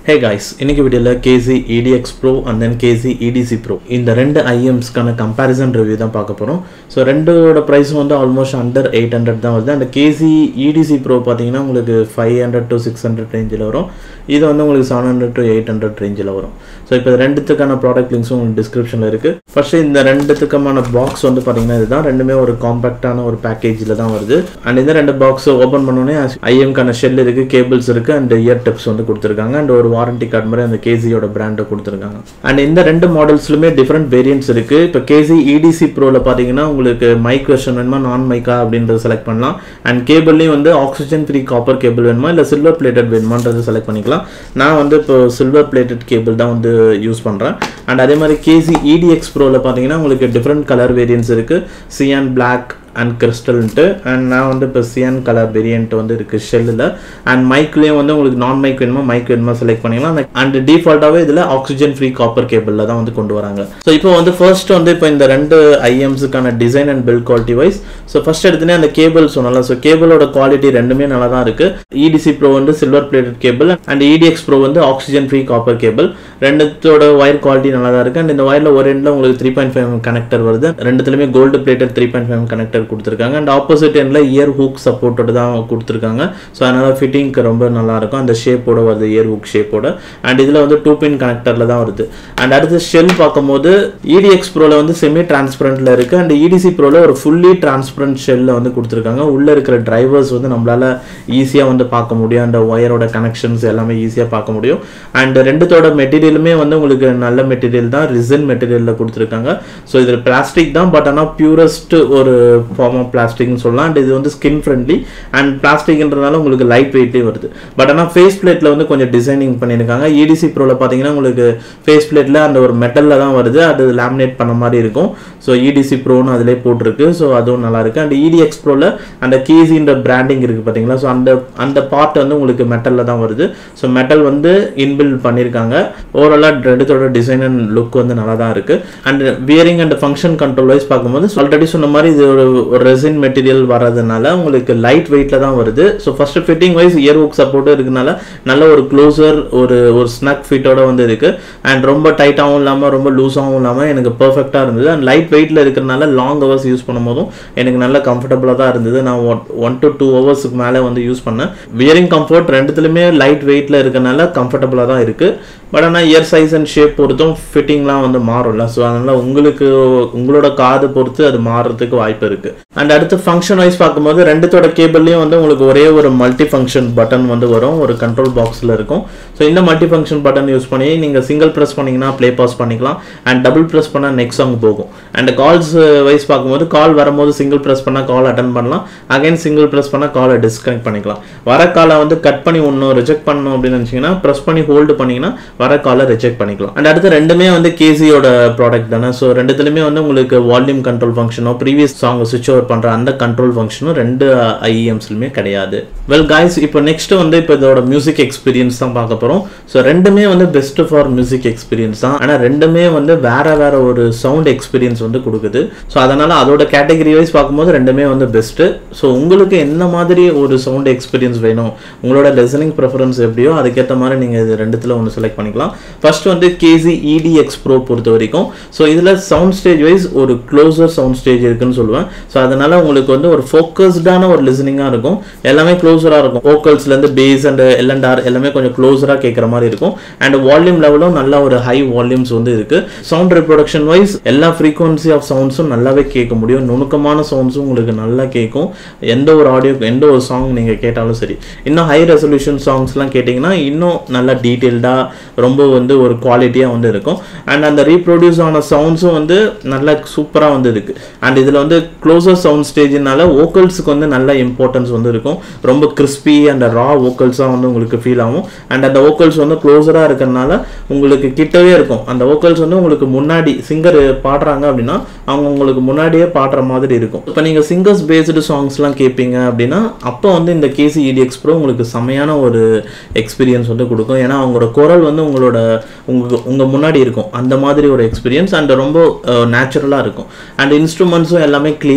ஹே guys இன்னைக்கு வீடியோவில் KZ EDX pro and then KZ EDC pro இந்த ரெண்டு ஐஎம்ஸ்க்கான கம்பேரிசன் ரிவ்யூ தான் பார்க்க போகிறோம் ஸோ ரெண்டோட ப்ரைஸும் வந்து ஆல்மோஸ்ட் அண்டர் எயிட் ஹண்ட்ரட் தான் வருது அந்த கேசி இடிசி ப்ரோ பார்த்தீங்கன்னா உங்களுக்கு five hundred to six hundred ரேஞ்சில் வரும் இது வந்து உங்களுக்கு seven hundred to eight hundred ரேஞ்சில் வரும் ஸோ இப்போ இது ரெண்டுத்துக்கான ப்ராடக்ட் லிங்க்ஸும் உங்களுக்கு டிஸ்கிரிப்ஷனில் இருக்குது ஃபர்ஸ்ட் இந்த ரெண்டுத்துக்குமான பாக்ஸ் வந்து பார்த்தீங்கன்னா இதுதான் ரெண்டுமே ஒரு காம்பேக்டான ஒரு பேக்கேஜில் தான் வருது அண்ட் இந்த ரெண்டு பாக்ஸ் ஓப்பன் பண்ணோடனே ஐஎம்கான ஷெல் இருக்குது கேபிள்ஸ் இருக்குது அண்ட் இயர் டிப்ஸ் வந்து கொடுத்துருக்காங்க அண்ட் ஒரு வாரண்டி கார்டு மாதிரி அந்த கேசியோட பிராண்டை கொடுத்துருக்காங்க அண்ட் இந்த ரெண்டு மாடல்ஸ்லுமே டிஃப்ரெண்ட் வேரியன்ட்ஸ் இருக்குது இப்போ கேசி இடிசி ப்ரோவில் பார்த்தீங்கன்னா உங்களுக்கு மைக் வெர்ஷன் வேணுமா நான் மைக்கா அப்படின்றத செலக்ட் பண்ணலாம் அண்ட் கேபிள்லேயும் வந்து ஆக்சிஜன் ஃப்ரீ காப்பர் கேபிள் வேணுமா இல்லை சில்வர் பிளேட்டட் வேணுமான்றதை செலக்ட் பண்ணிக்கலாம் நான் வந்து இப்போ சில்வர் பிளேட்டட் கேபிள் தான் வந்து யூஸ் பண்ணுறேன் அண்ட் அதே மாதிரி கேசி இடிஎக்ஸ் ப்ரோவில் பார்த்தீங்கன்னா உங்களுக்கு டிஃப்ரெண்ட் கலர் வேரியன்ட்ஸ் இருக்குது சியான் பிளாக் அண்ட் கிறிஸ்டல்ன்ட்டு அண்ட் நான் வந்து இப்போ சியான் கலர் வேரியன்ட் வந்து இருக்குது ஷெல்லில் அண்ட் மைக்லேயும் வந்து உங்களுக்கு நான் மைக் வேணுமா மைக் வேணுமா செலக்ட் பண்ணிக்கலாம் அண்ட் டிஃபால்ட்டாகவே இதில் ஆக்சிஜன் ஃப்ரீ காப்பர் கேபிளில் தான் வந்து கொண்டு வராங்க ஸோ இப்போ வந்து ஃபர்ஸ்ட் வந்து இப்போ இந்த ரெண்டு ஐஎம்ஸுக்கான design and build quality wise so first எடுத்துனே அந்த கேபிள் சொன்னல ஸோ கேபிளோட குவாலிட்டி ரெண்டுமே நல்லா தான் இருக்குது இடிசி ப்ரோ வந்து silver plated cable and EDX pro வந்து ஆக்சிஜன் ஃப்ரீ காப்பர் கேபிள் ரெண்டுத்தோட ஒயர் குவாலிட்டி நல்லா தான் இருக்குது அண்ட் இந்த ஒயரில் ஒரு எண்டில் உங்களுக்கு த்ரீ பாயிண்ட் ஃபைவ் கனெக்டர் வருது ரெண்டுத்துலையுமே gold plated three point five connector கொடுத்துருக்காங்க அண்ட் ஆப்போசிட் எண்டில் இயர் ஹூக் சப்போர்ட்டோட தான் கொடுத்துருக்காங்க ஸோ அதனால் ஃபிட்டிங்க்கு ரொம்ப நல்லாயிருக்கும் அந்த ஷேப்போட வருது இயர் ஹூக் ஷேப்போட அண்ட் இதில் வந்து டூ பின் கனெக்டரில் தான் வருது அண்ட் அடுத்து ஷெல் பார்க்கும்போது இடிஎக்ஸ் ப்ரோவில் வந்து செமி டிரான்ஸ்பரண்ட்டில் இருக்குது அண்ட் இடிசி ப்ரோவில் ஒரு ஃபுல்லி டிரான்ஸ்பரண்ட் ஷெல்லில் வந்து கொடுத்துருக்காங்க உள்ளே இருக்கிற டிரைவர்ஸ் வந்து நம்மளால் ஈஸியாக வந்து பார்க்க முடியும் அந்த ஒயரோட கனெக்ஷன்ஸ் எல்லாமே ஈஸியாக பார்க்க முடியும் அண்ட் ரெண்டுத்தோட மெட்டீரியலுமே வந்து உங்களுக்கு நல்ல மெட்டீரியல் தான் ரிசன் மெட்டீரியலில் கொடுத்துருக்காங்க ஸோ இது பிளாஸ்டிக் தான் பட் ஆனால் பியூரஸ்ட் ஒரு ஃபார்ம் ஆஃப் பிளாஸ்டிக்னு சொல்லலாம் அண்ட் இது வந்து ஸ்கின் ஃப்ரெண்ட்லி அண்ட் பிளாஸ்டிக்ன்றதுனால உங்களுக்கு லைட் வெயிட்லேயும் வருது பட் ஆனால் ஃபேஸ் பிளேட்டில் வந்து கொஞ்சம் டிசைனிங் பண்ணியிருக்காங்க இடிசி ப்ரோவில் பார்த்தீங்கன்னா உங்களுக்கு ஃபேஸ் பிளேட்டில் அந்த ஒரு மெட்டலில் தான் வருது அது லேமினேட் பண்ண மாதிரி இருக்கும் ஸோ இடிசி ப்ரோன்னு அதிலே போட்டிருக்கு ஸோ அதுவும் நல்லா இருக்கு அண்ட் இடிஎக்ஸ் ப்ரோவில் அந்த கேசின்ற பிராண்டிங் இருக்குது பார்த்தீங்களா ஸோ அந்த அந்த பார்ட் வந்து உங்களுக்கு மெட்டலில் தான் வருது ஸோ மெட்டல் வந்து இன்பில்ட் பண்ணியிருக்காங்க ஓவராலாக ரெண்டுத்தோட டிசைன் அண்ட் லுக் வந்து நல்லா தான் இருக்குது and wearing and function control wise பார்க்கும்போது ஆல்ரெடி சொன்ன மாதிரி இது ஒரு ரெசின் மெட்டீரியல் வரதுனால உங்களுக்கு லைட் வெயிட்டில் தான் வருது so first fitting wise ear work சப்போர்ட்டும் இருக்கனால நல்ல ஒரு க்ளோசர் ஒரு ஒரு ஸ்னக் ஃபிட்டோட வந்து இருக்குது அண்ட் ரொம்ப டைட்டாகவும் இல்லாமல் ரொம்ப லூஸாகவும் இல்லாமல் எனக்கு பர்ஃபெக்டாக இருந்தது அண்ட் லைட் வெயிட்டில் இருக்கிறனால லாங் ஹவர்ஸ் யூஸ் பண்ணும்போதும் எனக்கு நல்ல கம்ஃபர்டபுளாக தான் இருந்தது நான் ஒன் டு டூ ஹவர்ஸுக்கு மேலே வந்து யூஸ் பண்ணேன் வியரிங் கம்ஃபர்ட் ரெண்டுத்துலையுமே லைட் வெயிட்டில் இருக்கனால கம்ஃபர்டபுளாக தான் இருக்குது பட் ஆனால் இயர் சைஸ் அண்ட் ஷேப் பொறுத்தும் ஃபிட்டிங்லாம் வந்து மாறும்ல ஸோ அதனால் உங்களுக்கு உங்களோட காது பொறுத்து அது மாறுறதுக்கு வாய்ப்பு இருக்குது அண்ட் அடுத்து ஃபங்க்ஷன் வைஸ் பார்க்கும்போது ரெண்டுத்தோட கேபிள்லையும் வந்து உங்களுக்கு ஒரே ஒரு மல்டி ஃபங்க்ஷன் பட்டன் வந்து வரும் ஒரு கண்ட்ரோல் பாக்ஸில் இருக்கும் ஸோ இந்த மல்டி ஃபங்க்ஷன் பட்டன் யூஸ் பண்ணி நீங்கள் சிங்கிள் ப்ரெஸ் பண்ணிங்கன்னா ப்ளே பாஸ் பண்ணிக்கலாம் அண்ட் டபுள் ப்ரெஸ் பண்ணால் நெக்ஸ்ட் சாங் போகும் அண்ட் கால்ஸ் வைஸ் பார்க்கும்போது கால் வரும்போது சிங்கிள் ப்ரெஸ் பண்ணால் கால் அட்டன் பண்ணலாம் அகைன் சிங்கிள் ப்ரெஸ் பண்ணால் காலை டிஸ்கனெக்ட் பண்ணிக்கலாம் வர காலை வந்து கட் பண்ணி ஒன்றும் ரிஜெக்ட் பண்ணணும் அப்படின்னு நினச்சிங்கன்னா ப்ரெஸ் பண்ணி ஹோல்டு பண்ணிங்கன்னா வர காலை ரிஜெக்ட் பண்ணிக்கலாம் அண்ட் அடுத்து ரெண்டுமே வந்து கேசியோட ப்ராடக்ட் தானே ஸோ ரெண்டுத்துலையுமே வந்து உங்களுக்கு வால்யூம் கண்ட்ரோல் ஃபங்க்ஷனோ ப்ரீவியஸ் சாங் சுவிச் ஓவர் பண்ணுற அந்த கண்ட்ரோல் ஃபங்க்ஷனும் ரெண்டு ஐஎம்ஸ்லுமே கிடையாது வெல் காய்ஸ் இப்போ நெக்ஸ்ட் வந்து இப்போ இதோட மியூசிக் எக்ஸ்பீரியன்ஸ் தான் பார்க்க போகிறோம் ஸோ ரெண்டுமே வந்து பெஸ்ட் ஃபார் மியூசிக் எக்ஸ்பீரியன்ஸ் தான் ஆனால் ரெண்டுமே வந்து வேற வேற ஒரு சவுண்ட் எக்ஸ்பீரியன்ஸ் வந்து கொடுக்குது ஸோ அதனால அதோட கேட்டகரி வைஸ் பார்க்கும்போது ரெண்டுமே வந்து பெஸ்ட்டு ஸோ உங்களுக்கு என்ன மாதிரி ஒரு சவுண்ட் எக்ஸ்பீரியன்ஸ் வேணும் உங்களோட லிசனிங் ப்ரிஃபரன்ஸ் எப்படியோ அதுக்கேற்ற மாதிரி நீங்கள் இது ரெண்டுத்தில் ஒன்று செலக்ட் பண்ணிக்கலாம் ஃபர்ஸ்ட் வந்து கேசி இடிஎக்ஸ் ப்ரோ பொறுத்த வரைக்கும் ஸோ இதில் சவுண்ட் ஸ்டேஜ் வைஸ் ஒரு க்ளோசர் சவுண்ட் ஸ்டேஜ் இருக்குன்னு சொல்லுவேன் ஸோ அதனால உங்களுக்கு வந்து ஒரு ஃபோக்கஸ்டான ஒரு லிசனிங்காக இருக்கும் எல்லாமே க்ளோஸராக இருக்கும் வோக்கல்ஸ்லேருந்து பேஸ் அண்ட் எல்என்ஆர் எல்லாமே கொஞ்சம் க்ளோஸராக கேட்குற மாதிரி இருக்கும் அண்ட் வால்யூம் லெவலும் நல்ல ஒரு ஹை வால்யூம்ஸ் வந்து இருக்கு சவுண்ட் ரிப்ரொடக்ஷன் வைஸ் எல்லா ஃப்ரீக்வன்சி ஆஃப் சவுண்ட்ஸும் நல்லாவே கேட்க முடியும் நுணுக்கமான சவுண்ட்ஸும் உங்களுக்கு நல்லா கேட்கும் எந்த ஒரு ஆடியோ எந்த ஒரு சாங் நீங்கள் கேட்டாலும் சரி இன்னும் ஹை ரெசல்யூஷன் சாங்ஸ்லாம் கேட்டிங்கன்னா இன்னும் நல்லா டீட்டெயில்டாக ரொம்ப வந்து ஒரு குவாலிட்டியாக வந்து இருக்கும் அண்ட் அந்த ரீப்ரொடியூஸ் ஆன சவுண்ட்ஸும் வந்து நல்லா சூப்பராக வந்து இருக்கு அண்ட் இதில் வந்து க்ளோசர் சவுண்ட் ஸ்டேஜ்னால வோக்கல்ஸுக்கு வந்து நல்ல இம்பார்ட்டன்ஸ் வந்து இருக்கும் ரொம்ப கிறிஸ்பி அண்ட் ரா வோக்கல்ஸாக வந்து உங்களுக்கு ஃபீல் ஆகும் அண்ட் அந்த வோக்கல்ஸ் வந்து க்ளோஸராக இருக்கிறனால உங்களுக்கு கிட்டவே இருக்கும் அந்த வோக்கல்ஸ் வந்து உங்களுக்கு முன்னாடி சிங்கர் பாடுறாங்க அப்படின்னா அவங்க உங்களுக்கு முன்னாடியே பாடுற மாதிரி இருக்கும் இப்போ நீங்கள் சிங்கர்ஸ் பேஸ்டு சாங்ஸ்லாம் கேட்பீங்க அப்படின்னா அப்போ வந்து இந்த கேசி இடிஎக்ஸ் ப்ரோ உங்களுக்கு செமையான ஒரு எக்ஸ்பீரியன்ஸ் வந்து கொடுக்கும் ஏன்னா அவங்களோட குரல் வந்து உங்களோட உங்க உங்கள் முன்னாடி இருக்கும் அந்த மாதிரி ஒரு எக்ஸ்பீரியன்ஸ் அண்ட் ரொம்ப நேச்சுரலாக இருக்கும் அண்ட் இன்ஸ்ட்ருமெண்ட்ஸும் எல்லாமே கிளியர்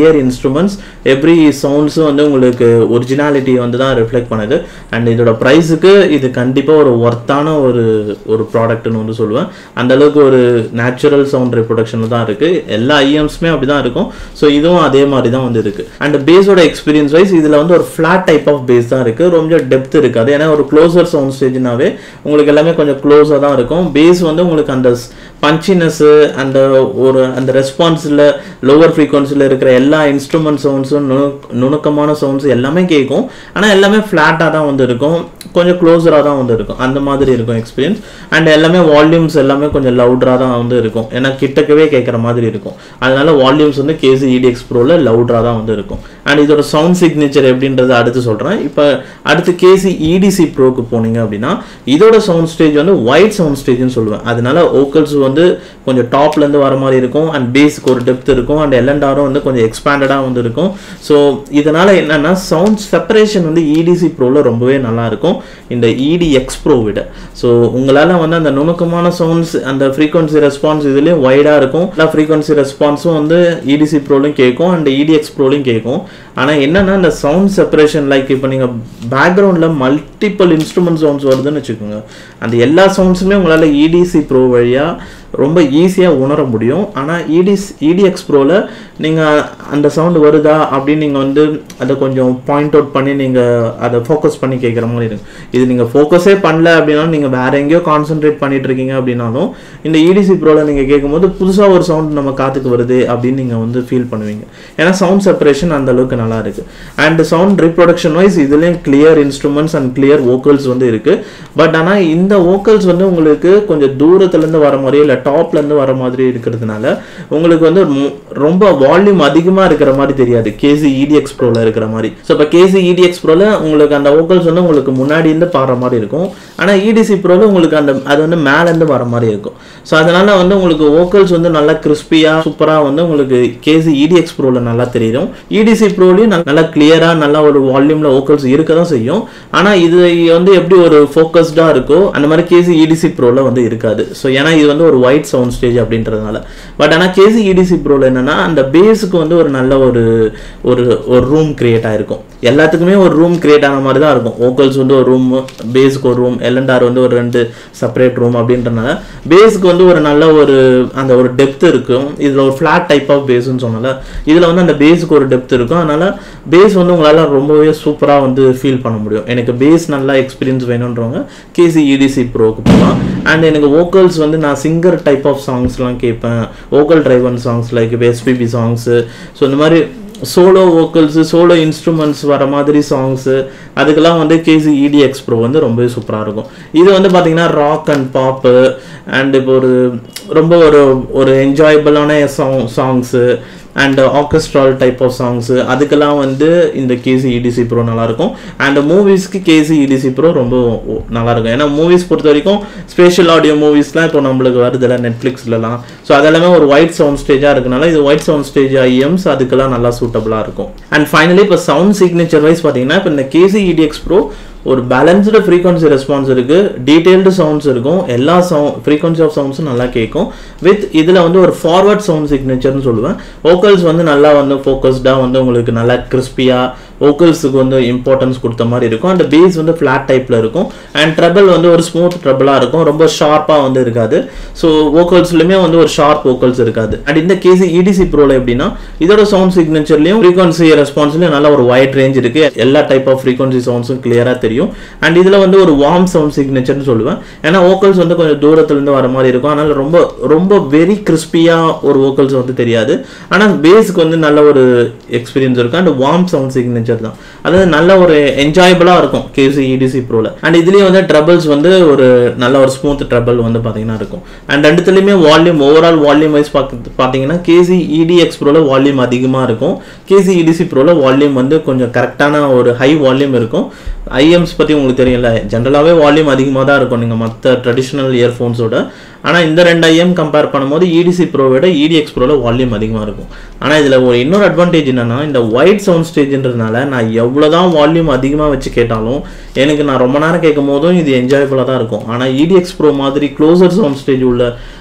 கிளியர் இன்ஸ்ட்ருமெண்ட்ஸ் எவ்ரி சவுண்ட்ஸும் வந்து உங்களுக்கு ஒரிஜினாலிட்டி வந்து தான் ரிஃப்ளெக்ட் பண்ணுது அண்ட் இதோட ப்ரைஸுக்கு இது கண்டிப்பாக ஒரு ஒர்த்தான ஒரு ஒரு ப்ராடக்ட்னு வந்து சொல்லுவேன் அந்த அளவுக்கு ஒரு நேச்சுரல் சவுண்ட் ரிப்ரொடக்ஷன் தான் இருக்குது எல்லா ஐஎம்ஸுமே அப்படி தான் இருக்கும் ஸோ இதுவும் அதே மாதிரி தான் வந்து இருக்குது அண்ட் பேஸோட எக்ஸ்பீரியன்ஸ் வைஸ் இதில் வந்து ஒரு ஃப்ளாட் டைப் ஆஃப் பேஸ் தான் இருக்குது ரொம்ப டெப்த் இருக்காது ஏன்னா ஒரு க்ளோசர் சவுண்ட் ஸ்டேஜ்னாவே உங்களுக்கு எல்லாமே கொஞ்சம் க்ளோஸாக தான் இருக்கும் பேஸ் வந்து உங்களுக்கு அந்த பஞ்சினஸ்ஸு அந்த ஒரு அந்த ரெஸ்பான்ஸில் லோவர் ஃப்ரீக்வன்சியில் இருக்கிற எல்லா இன்ஸ்ட்ருமெண்ட் சவுண்ட்ஸும் நுணு நுணுக்கமான சவுண்ட்ஸ் எல்லாமே கேட்கும் ஆனால் எல்லாமே ஃப்ளாட்டாக தான் வந்து இருக்கும் கொஞ்சம் க்ளோஸராக தான் வந்து இருக்கும் அந்த மாதிரி இருக்கும் எக்ஸ்பீரியன்ஸ் அண்ட் எல்லாமே வால்யூம்ஸ் எல்லாமே கொஞ்சம் லவுடராக தான் வந்து இருக்கும் ஏன்னா கிட்டக்கவே கேட்குற மாதிரி இருக்கும் அதனால வால்யூம்ஸ் வந்து கேசி இடிஎக்ஸ் ப்ரோவில் லவுடராக தான் வந்து இருக்கும் அண்ட் இதோட சவுண்ட் சிக்னேச்சர் எப்படின்றத அடுத்து சொல்கிறேன் இப்போ அடுத்து கேசி இடிசி ப்ரோக்கு போனீங்க அப்படின்னா இதோட சவுண்ட் ஸ்டேஜ் வந்து ஒயிட் சவுண்ட் ஸ்டேஜ்னு சொல்லுவேன் அதனால ஓக்கல்ஸ் வந்து கொஞ்சம் டாப்லேருந்து வர மாதிரி இருக்கும் அண்ட் பேஸுக்கு ஒரு டெப்த் இருக்கும் அண்ட் எல்என்டாரும் வந்து கொஞ்சம் எக்ஸ்பேண்டடாக வந்து இருக்கும் ஸோ இதனால் என்னென்னா சவுண்ட் செப்பரேஷன் வந்து இடிசி ப்ரோவில் ரொம்பவே நல்லா இருக்கும் இந்த இடி எக்ஸ் ப்ரோ விட ஸோ உங்களால் வந்து அந்த நுணுக்கமான சவுண்ட்ஸ் அந்த ஃப்ரீக்வன்சி ரெஸ்பான்ஸ் இதுலேயும் வைடாக இருக்கும் எல்லா ஃப்ரீக்வன்சி ரெஸ்பான்ஸும் வந்து இடிசி ப்ரோலையும் கேட்கும் அண்ட் இடிஎக்ஸ் ப்ரோலையும் கேட்கும் ஆனால் என்னென்னா இந்த சவுண்ட் செப்பரேஷன் லைக் இப்போ நீங்கள் பேக்ரவுண்டில் மல்டிபிள் இன்ஸ்ட்ருமெண்ட் சவுண்ட்ஸ் வருதுன்னு வச்சுக்கோங்க அந்த எல்லா சவுண்ட்ஸுமே உங்களால் இடிசி ப்ரோ வழியாக ரொம்ப ஈஸியாக உணர முடியும் ஆனால் இடிஸ் இடிஎக்ஸ் ப்ரோவில் நீங்கள் அந்த சவுண்டு வருதா அப்படின்னு நீங்கள் வந்து அதை கொஞ்சம் பாயிண்ட் அவுட் பண்ணி நீங்கள் அதை ஃபோக்கஸ் பண்ணி கேட்குற மாதிரி இருக்கும் இது நீங்கள் ஃபோக்கஸே பண்ணல அப்படின்னாலும் நீங்கள் வேறு எங்கேயோ கான்சென்ட்ரேட் பண்ணிட்டு இருக்கீங்க அப்படின்னாலும் இந்த இடிசி ப்ரோவில் நீங்கள் கேட்கும்போது புதுசாக ஒரு சவுண்ட் நம்ம காத்துக்கு வருது அப்படின்னு நீங்கள் வந்து ஃபீல் பண்ணுவீங்க ஏன்னா சவுண்ட் செப்பரேஷன் அந்த அளவுக்கு நல்லா இருக்கு அண்ட் சவுண்ட் ரீப்ரொடக்ஷன் வைஸ் இதுலேயும் clear instruments and clear vocals வந்து இருக்கு பட் ஆனால் இந்த வோக்கல்ஸ் வந்து உங்களுக்கு கொஞ்சம் தூரத்துலேருந்து வர மாதிரியோ இல்லை டாப்லேருந்து வர மாதிரி இருக்கிறதுனால உங்களுக்கு வந்து மு- ரொம்ப வால்யூம் அதிகமாக இருக்கிற மாதிரி தெரியாது கேசி இடிஎக்ஸ் ப்ரோவில் இருக்கிற மாதிரி ஸோ இப்போ கேசி இடிஎக்ஸ் ப்ரோவில் உங்களுக்கு அந்த வோக்கல்ஸ் வந்து உங்களுக்கு முன்னாடி இருந்து பாடுற மாதிரி இருக்கும் ஆனால் இடிசி ப்ரோவில் உங்களுக்கு அந்த அது வந்து மேலேருந்து வர மாதிரி இருக்கும் ஸோ அதனால வந்து உங்களுக்கு வோக்கல்ஸ் வந்து நல்லா கிறிஸ்பியாக சூப்பராக வந்து உங்களுக்கு கேசி இடிஎக்ஸ் ப்ரோவில் நல்லா தெரியும் இடிசி ப்ரோலையும் நல்லா கிளியராக நல்லா ஒரு வால்யூமில் வோக்கல்ஸ் இருக்க தான் செய்யும் ஆனால் இது வந்து எப்படி ஒரு ஃபோக்கஸ்டாக இருக்கோ அந்த மாதிரி கேசி இடிசி ப்ரோவில் வந்து இருக்காது ஸோ ஏன்னா இது வந்து ஒரு ஒயிட் சவுண்ட் ஸ்டேஜ் அப்படின்றதுனால பட் ஆனால் கேசி இடிசி ப்ரோவில் என்னன்னா அந்த பேஸுக்கு வந்து ஒரு நல்ல ஒரு ஒரு ஒரு ரூம் கிரியேட் ஆயிருக்கும் எல்லாத்துக்குமே ஒரு ரூம் கிரியேட் ஆன மாதிரி தான் இருக்கும் வோக்கல்ஸ் வந்து ஒரு ரூம் பேஸுக்கு ஒரு ரூம் எல்என்டார் வந்து ஒரு ரெண்டு செப்பரேட் ரூம் அப்படின்றனால பேஸுக்கு வந்து ஒரு நல்ல ஒரு அந்த ஒரு டெப்த் இருக்கும் இதில் ஒரு ஃப்ளாட் டைப் ஆஃப் பேஸ்னு சொன்னால இதில் வந்து அந்த பேஸுக்கு ஒரு டெப்த் இருக்கும் அதனால பேஸ் வந்து உங்களால் ரொம்பவே சூப்பராக வந்து ஃபீல் பண்ண முடியும் எனக்கு பேஸ் நல்லா எக்ஸ்பீரியன்ஸ் வேணுன்றவங்க கேசி இடிசி ப்ரோக்கு போகலாம் அண்ட் எனக்கு வோக்கல்ஸ் வந்து நான் சிங்கர் டைப் ஆஃப் சாங்ஸ்லாம் கேட்பேன் vocal driven songs like SPB சாங்ஸு ஸோ இந்த மாதிரி சோலோ வோக்கல்ஸு சோலோ இன்ஸ்ட்ருமெண்ட்ஸ் வர மாதிரி சாங்ஸு அதுக்கெல்லாம் வந்து கேசி இடிஎக்ஸ் ப்ரோ வந்து ரொம்பவே சூப்பராக இருக்கும் இது வந்து பார்த்தீங்கன்னா ராக் அண்ட் பாப்பு அண்ட் இப்போ ஒரு ரொம்ப ஒரு ஒரு என்ஜாயபிளான சாங் சாங்ஸு அண்ட் ஆர்கெஸ்ட்ரால் டைப் ஆஃப் சாங்ஸு அதுக்கெல்லாம் வந்து இந்த கேசி இடிசி ப்ரோ நல்லாயிருக்கும் அண்ட் மூவிஸ்க்கு கேசி இடிசி ப்ரோ ரொம்ப ஓ- நல்லாயிருக்கும் ஏன்னா மூவிஸ் பொறுத்த வரைக்கும் ஸ்பெஷல் ஆடியோ மூவிஸ்லாம் இப்போ நம்மளுக்கு வருதுல்ல நெட்ஃப்ளிக்ஸ்லலாம் ஸோ அதெல்லாமே ஒரு ஒயிட் சவுண்ட் ஸ்டேஜாக இருக்கனால இது ஒயிட் சவுண்ட் ஸ்டேஜ் ஐஎம்ஸ் அதுக்கெல்லாம் நல்லா சூட்டபுளாக இருக்கும் அண்ட் ஃபைனலி இப்போ சவுண்ட் சிக்னேச்சர் வைஸ் பார்த்தீங்கன்னா இப்போ இந்த கேசி இடிஎக்ஸ் ப்ரோ ஒரு பேலன்ஸ்டு ஃப்ரீக்வன்சி ரெஸ்பான்ஸ் இருக்கு டீடைல்டு சவுண்ட்ஸ் இருக்கும் எல்லா சவுண்ட் ஃப்ரீக்வன்சி ஆஃப் சவுண்ட்ஸும் நல்லா கேட்கும் வித் இதில் வந்து ஒரு ஃபார்வர்ட் சவுண்ட் சிக்னேச்சர்னு சொல்லுவேன் வோக்கல்ஸ் வந்து நல்லா வந்து ஃபோக்கஸ்டாக வந்து உங்களுக்கு நல்லா கிறிஸ்பியாக வோக்கல்ஸுக்கு வந்து இம்பார்ட்டன்ஸ் கொடுத்த மாதிரி இருக்கும் அண்ட் பேஸ் வந்து ஃப்ளாட் டைப்பில் இருக்கும் அண்ட் ட்ரபிள் வந்து ஒரு ஸ்மூத் ட்ரபிளாக இருக்கும் ரொம்ப ஷார்ப்பாக வந்து இருக்காது ஸோ வோக்கல்ஸ்லையுமே வந்து ஒரு ஷார்ப் வோக்கல்ஸ் இருக்காது அண்ட் இந்த கேசி இடிசி ப்ரோவில் எப்படின்னா இதோட சவுண்ட் சிக்னேச்சர்லையும் ஃப்ரீக்வன்சி ரெஸ்பான்ஸ்லையும் நல்ல ஒரு வைட் ரேஞ்ச் இருக்கு எல்லா டைப் ஆஃப் ஃப்ரீக்வன்சி சவுண்ட்ஸும் கிளியராக தெரியும் அண்ட் இதில் வந்து ஒரு வார்ம் சவுண்ட் சிக்னேச்சர்னு சொல்லுவேன் ஏன்னா வோக்கல்ஸ் வந்து கொஞ்சம் தூரத்துலேருந்து வர மாதிரி இருக்கும் அதனால ரொம்ப ரொம்ப வெரி கிறிஸ்பியாக ஒரு வோக்கல்ஸ் வந்து தெரியாது ஆனால் பேஸுக்கு வந்து நல்ல ஒரு எக்ஸ்பீரியன்ஸ் இருக்கும் அண்ட் வார்ம் சவுண்ட் சிக்னேச்சர் தான் அதாவது நல்ல ஒரு என்ஜாயபிளாக இருக்கும் கேசி இடிசி ப்ரோவில் அண்ட் இதுலேயும் வந்து ட்ரபிள்ஸ் வந்து ஒரு நல்ல ஒரு ஸ்மூத் ட்ரபிள் வந்து பார்த்தீங்கன்னா இருக்கும் அண்ட் ரெண்டுத்துலேயுமே வால்யூம் ஓவரால் வால்யூம் வைஸ் பார்க்க பார்த்தீங்கன்னா கேசி இடிஎக்ஸ் ப்ரோவில் வால்யூம் அதிகமாக இருக்கும் கேசி இடிசி ப்ரோவில் வால்யூம் வந்து கொஞ்சம் கரெக்டான ஒரு ஹை வால்யூம் இருக்கும் ஐஎம்ஸ் பற்றி உங்களுக்கு தெரியல ஜென்ரலாகவே வால்யூம் அதிகமாக தான் இருக்கும் நீங்கள் மற்ற ட்ரெடிஷ்னல் இயர்ஃபோன்ஸோட ஆனால் இந்த ரெண்டு ஐஎம் கம்பேர் பண்ணும்போது இடிசி ப்ரோவோட இடிஎக்ஸ் ப்ரோவில் வால்யூம் அதிகமாக இருக்கும் ஆனால் இதில் ஒரு இன்னொரு அட்வான்டேஜ் என்னன்னா இந்த ஒயிட் சவுண்ட் ஸ்டேஜ்ன்றதுனால நான் எவ்வளோ தான் வால்யூம் அதிகமாக வச்சு கேட்டாலும் எனக்கு நான் ரொம்ப நேரம் கேட்கும் போதும் இது என்ஜாயபுளாக தான் இருக்கும் ஆனால் இடிஎக்ஸ் ப்ரோ மாதிரி க்ளோசர் சவுண்ட் ஸ்டேஜ் உள்ள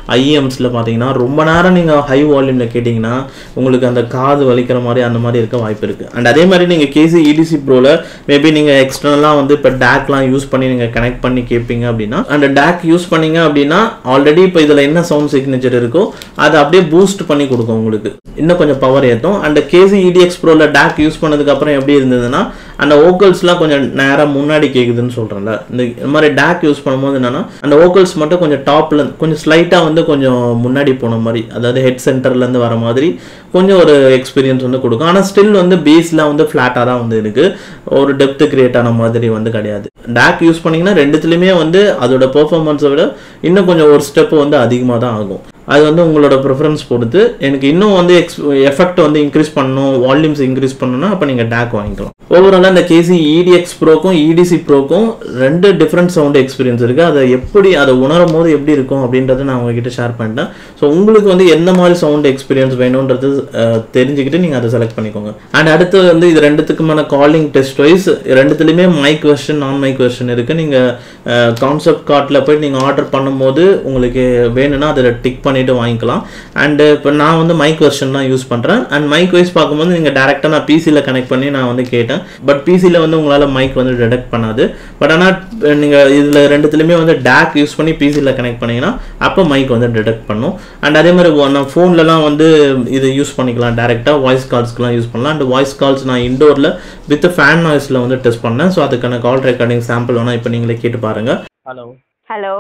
ஐஎம்ஸில் பார்த்தீங்கன்னா ரொம்ப நேரம் நீங்கள் ஹை வால்யூமில் கேட்டிங்கன்னா உங்களுக்கு அந்த காது வலிக்கிற மாதிரி அந்த மாதிரி இருக்க வாய்ப்பு இருக்குது அண்ட் அதே மாதிரி நீங்கள் கேசி இடிசி ப்ரோவில் மேபி நீங்கள் எக்ஸ்டர்னலாக வந்து இப்போ டேக்லாம் யூஸ் பண்ணி நீங்கள் கனெக்ட் பண்ணி கேட்பீங்க அப்படின்னா அந்த டேக் யூஸ் பண்ணீங்க அப்படின்னா ஆல்ரெடி இப்போ இதில் என்ன சவுண்ட் சிக்னேச்சர் இருக்கோ அதை அப்படியே பூஸ்ட் பண்ணி கொடுக்கும் உங்களுக்கு இன்னும் கொஞ்சம் பவர் ஏற்றும் அண்ட் கேசி இடிஎக்ஸ் ப்ரோவில் டேக் யூஸ் பண்ணதுக்கப்புறம் எப்படி இருந்ததுன்னா அந்த ஓக்கல்ஸ்லாம் கொஞ்சம் நேராக முன்னாடி கேட்குதுன்னு சொல்கிறேன்ல இந்த இந்த மாதிரி டேக் யூஸ் பண்ணும்போது என்னன்னா அந்த ஓக்கல்ஸ் மட்டும் கொஞ்சம் டாப்ல கொஞ்சம் ஸ்லைட்டாக வந்து கொஞ்சம் முன்னாடி போன மாதிரி அதாவது ஹெட் சென்டர்லேருந்து வர மாதிரி கொஞ்சம் ஒரு எக்ஸ்பீரியன்ஸ் வந்து கொடுக்கும் ஆனால் ஸ்டில் வந்து பேஸ்லாம் வந்து ஃப்ளாட்டாக தான் வந்து இருக்கு ஒரு டெப்த் கிரியேட் ஆன மாதிரி வந்து கிடையாது டேக் யூஸ் பண்ணீங்கன்னா ரெண்டுத்துலையுமே வந்து அதோட பெர்ஃபார்மன்ஸை விட இன்னும் கொஞ்சம் ஒரு ஸ்டெப் வந்து அதிகமாக தான் ஆகும் அது வந்து உங்களோட ப்ரிஃபரன்ஸ் பொறுத்து எனக்கு இன்னும் வந்து எக்ஸ் எஃபெக்ட் வந்து இன்க்ரீஸ் பண்ணணும் வால்யூம்ஸ் இன்க்ரீஸ் பண்ணணும்னா அப்போ நீங்கள் டேக் வாங்கிக்கலாம் ஓவராலாக இந்த கேசி இடிஎக்ஸ் ப்ரோக்கும் இடிசி ப்ரோக்கும் ரெண்டு டிஃப்ரெண்ட் சவுண்ட் எக்ஸ்பீரியன்ஸ் இருக்குது அதை எப்படி அதை உணரும் போது எப்படி இருக்கும் அப்படின்றத நான் உங்ககிட்ட ஷேர் பண்ணிட்டேன் ஸோ உங்களுக்கு வந்து எந்த மாதிரி சவுண்ட் எக்ஸ்பீரியன்ஸ் வேணுன்றது அஹ், தெரிஞ்சுக்கிட்டு நீங்கள் அதை செலக்ட் பண்ணிக்கோங்க அண்ட் அடுத்து வந்து இது ரெண்டுத்துக்குமான காலிங் டெஸ்ட் வைஸ் ரெண்டுத்துலையுமே மைக் வெர்ஷன் நான் மைக் வெர்ஷன் இருக்குது நீங்கள் கான்செப்ட் கார்ட்டில் போய் நீங்கள் ஆர்டர் பண்ணும்போது உங்களுக்கு வேணும்னா அதில் டிக் பண்ணிவிட்டு வாங்கிக்கலாம் அண்டு இப்போ நான் வந்து மைக் வெர்ஷன் தான் யூஸ் பண்ணுறேன் அண்ட் மைக் வைஸ் பார்க்கும்போது நீங்கள் டேரெக்டாக நான் பிசியில் கனெக்ட் பண்ணி நான் வந்து கேட்டேன் பட் பிசியில் வந்து உங்களால் மைக் வந்து டிடெக்ட் பண்ணாது பட் ஆனால் நீங்கள் இதில் ரெண்டுத்துலையுமே வந்து டேக் யூஸ் பண்ணி பிசியில் கனெக்ட் பண்ணீங்கன்னா அப்போ மைக் வந்து டிடெக்ட் பண்ணும் அண்ட் அதே மாதிரி ஒ- நான் ஃபோன்லலாம் வந்து இது யூஸ் பண்ணிக்கலாம் டேரெக்டாக வாய்ஸ் கால்ஸ்க்குலாம் யூஸ் பண்ணலாம் அண்ட் வாய்ஸ் கால்ஸ் நான் இண்டோரில் வித் ஃபேன் நாய்ஸில் வந்து டெஸ்ட் பண்ணேன் ஸோ அதுக்கான கால் ரெக்கார்டிங் சாம்பிள் வேணால் இப்போ நீங்களே கேட்டு பாருங்கள் ஹலோ ஹலோ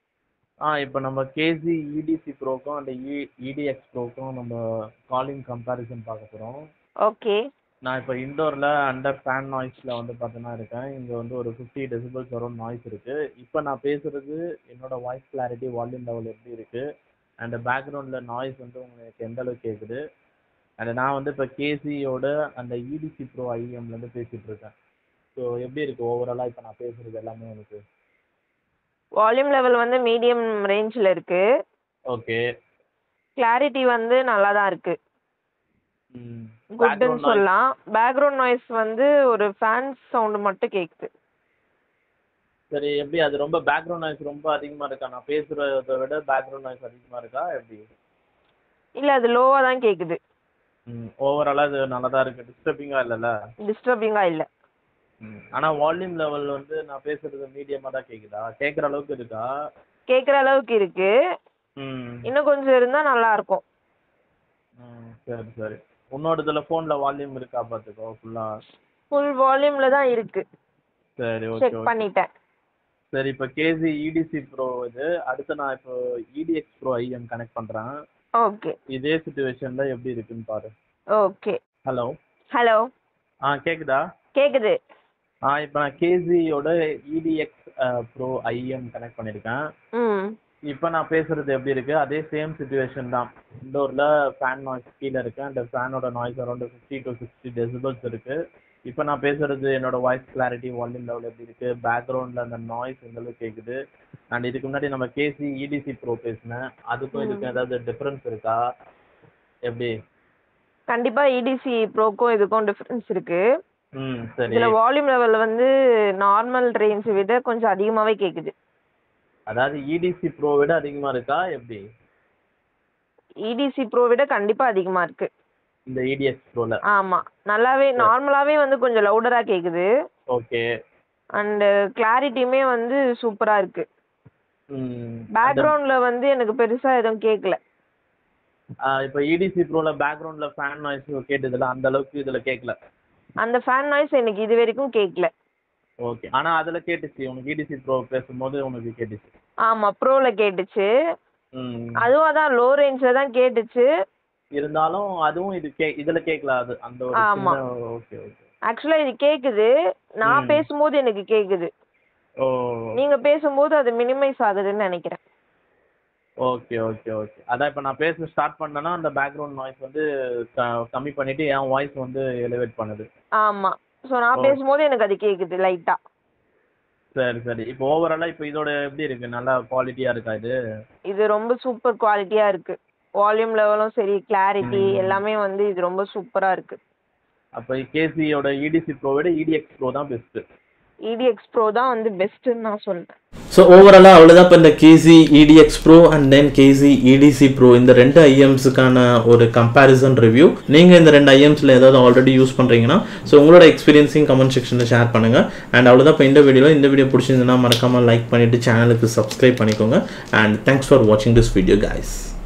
ஆ இப்போ நம்ம கேசி இடிசி ப்ரோக்கும் அந்த இ இடிஎக்ஸ் ப்ரோக்கும் நம்ம காலிங் கம்பேரிசன் பார்க்க போகிறோம் ஓகே நான் இப்போ இண்டோரில் அண்டர் ஃபேன் நாய்ஸில் வந்து பார்த்தீங்கன்னா இருக்கேன் இங்கே வந்து ஒரு ஃபிஃப்டி டெசிபிள்ஸ் வரும் நாய்ஸ் இருக்குது இப்போ நான் பேசுகிறது என்னோட வாய்ஸ் கிளாரிட்டி வால்யூம் லெவல் எப்படி இருக்குது அண்ட் பேக்ரவுண்டில் நாய்ஸ் வந்து உங்களுக்கு எந்த அளவுக்கு கேட்குது அண்ட் நான் வந்து இப்போ கேசியோட அந்த இடிசி ப்ரோ ஐஎம்லேருந்து பேசிகிட்டு இருக்கேன் ஸோ எப்படி இருக்குது ஓவராலாக இப்போ நான் பேசுகிறது எல்லாமே எனக்கு வால்யூம் லெவல் வந்து மீடியம் ரேஞ்சில் இருக்கு ஓகே கிளாரிட்டி வந்து நல்லா தான் இருக்கு குட்னு சொல்லலாம் பேக்ரவுண்ட் நாய்ஸ் வந்து ஒரு ஃபேன் சவுண்டு மட்டும் கேட்குது சரி எப்படி அது ரொம்ப பேக்ரவுண்ட் நாய்ஸ் ரொம்ப அதிகமாக இருக்கா நான் பேசுகிறத விட பேக்ரவுண்ட் நாய்ஸ் அதிகமாக இருக்கா எப்படி இல்லை அது லோவாக தான் கேட்குது ம் ஓவராலாக இது நல்லா தான் இருக்குது டிஸ்டர்பிங்காக இல்லைல்ல டிஸ்டர்பிங்காக இல்லை ம் ஆனால் வால்யூம் லெவல் வந்து நான் பேசுகிறது மீடியமாக தான் கேட்குதா கேட்குற அளவுக்கு இருக்கா கேட்குற அளவுக்கு இருக்கு ம் இன்னும் கொஞ்சம் இருந்தால் நல்லா இருக்கும் ம் சரி சரி உன்னோட இதில் ஃபோனில் வால்யூம் இருக்கா பார்த்துக்கோ ஃபுல்லாக ஃபுல் வால்யூமில் தான் இருக்கு சரி ஓகே செக் ஓகே பண்ணிட்டேன் சரி இப்போ கேசி இடிசி ப்ரோ இது அடுத்து நான் இப்போ இடிஎக்ஸ் ப்ரோ ஐஎம் கனெக்ட் பண்ணுறேன் ஓகே இதே சுச்சுவேஷனில் எப்படி இருக்குன்னு பாரு ஓகே ஹலோ ஹலோ ஆ கேட்குதா கேட்குது ஆ இப்போ நான் கேசியோட இடிஎக்ஸ் ப்ரோ ஐஎம் கனெக்ட் பண்ணியிருக்கேன் ம் இப்போ நான் பேசுறது எப்படி இருக்கு அதே சேம் சுச்சுவேஷன் தான் இண்டோரில் ஃபேன் நாய்ஸ் கீழே இருக்கு அந்த ஃபேனோட noise around fifty to sixty decibels இருக்கு இப்போ நான் பேசுறது என்னோட வாய்ஸ் கிளாரிட்டி வால்யூம் லெவல் எப்படி இருக்கு பேக்ரவுண்டில் அந்த நாய்ஸ் எந்த அளவுக்கு கேட்குது அண்ட் இதுக்கு முன்னாடி நம்ம கேசி இடிசி ப்ரோ பேசினேன் அதுக்கும் இதுக்கும் ஏதாவது டிஃப்ரென்ஸ் இருக்கா எப்படி கண்டிப்பாக இடிசி ப்ரோக்கும் இதுக்கும் டிஃப்ரென்ஸ் இருக்கு ம் சரி இதில் வால்யூம் லெவல் வந்து நார்மல் ரேஞ்சை விட கொஞ்சம் அதிகமாகவே கேட்குது அதாவது இடிசி ப்ரோ விட அதிகமாக இருக்கா எப்படி இடிசி ப்ரோ விட கண்டிப்பாக அதிகமாக இருக்கு இந்த இடிஎக்ஸ் ப்ரோவில் ஆமாம் நல்லாவே நார்மலாகவே வந்து கொஞ்சம் லவுடராக கேட்குது ஓகே அண்டு கிளாரிட்டியுமே வந்து சூப்பராக இருக்கு ம் பேக்ரவுண்டில் வந்து எனக்கு பெருசாக எதுவும் கேட்கல இப்போ இடிசி ப்ரோவில் பேக்ரவுண்டில் ஃபேன் நாய்ஸ் கேட்டதில்ல அந்த அளவுக்கு இதில் கேட்கல அந்த ஃபேன் நாய்ஸ் எனக்கு இது வரைக்கும் கேட்கல ஓகே ஆனால் அதில் கேட்டுச்சு உனக்கு இடிசி ப்ரோ பேசும்போது உனக்கு கேட்டுச்சு ஆமாம் ப்ரோவில் கேட்டுச்சு ம் அதுவும் அதான் லோ ரேஞ்சில் தான் கேட்டுச்சு இருந்தாலும் அதுவும் இது கே இதில் கேட்கல அது அந்த ஒரு ஆமா. சின்ன ஓகே ஓகே ஆக்சுவலாக இது கேட்குது நான் ம். பேசும்போது எனக்கு கேட்குது ஓ நீங்கள் பேசும்போது அது மினிமைஸ் ஆகுதுன்னு நினைக்கிறேன் ஓகே ஓகே ஓகே அதான் இப்போ நான் பேச ஸ்டார்ட் பண்ணேன்னா அந்த பேக்ரவுண்ட் நாய்ஸ் வந்து க- கம்மி பண்ணிட்டு என் வாய்ஸ் வந்து எலிவேட் பண்ணுது ஆமாம் ஸோ நான் ஓ. பேசும்போது எனக்கு அது கேட்குது லைட்டாக சரி சரி இப்போ ஓவராலாக இப்போ இதோட எப்படி இருக்கு நல்லா குவாலிட்டியாக இருக்கா இது இது ரொம்ப சூப்பர் குவாலிட்டியாக இருக்கு வால்யூம் லெவலும் சரி கிளாரிட்டி ம். எல்லாமே வந்து இது ரொம்ப சூப்பராக இருக்கு அப்போ கேசியோட இடிசி ப்ரோ விட இடிஎக்ஸ் ப்ரோ தான் பெஸ்ட்டு இடிஎக்ஸ் ப்ரோ தான் வந்து பெஸ்ட்டுன்னு நான் சொல்றேன் ஸோ ஓவராலாக அவ்வளோதான் இப்போ இந்த KZ EDX pro and then KZ EDC pro இந்த ரெண்டு ஐஎம்ஸுக்கான ஒரு கம்பேரிசன் ரிவ்யூ நீங்கள் இந்த ரெண்டு ஐஎம்ஸில் ஏதாவது ஆல்ரெடி யூஸ் பண்ணுறீங்கன்னா ஸோ உங்களோட எக்ஸ்பீரியன்ஸையும் கமெண்ட் செக்ஷனில் ஷேர் பண்ணுங்கள் அண்ட் அவ்வளோதான் இப்போ இந்த வீடியோவில் இந்த வீடியோ பிடிச்சிருந்ததுன்னா மறக்காமல் லைக் பண்ணிவிட்டு சேனலுக்கு சப்ஸ்கிரைப் பண்ணிக்கோங்க அண்ட் தேங்க்ஸ் ஃபார் வாட்சிங் திஸ் வீடியோ guys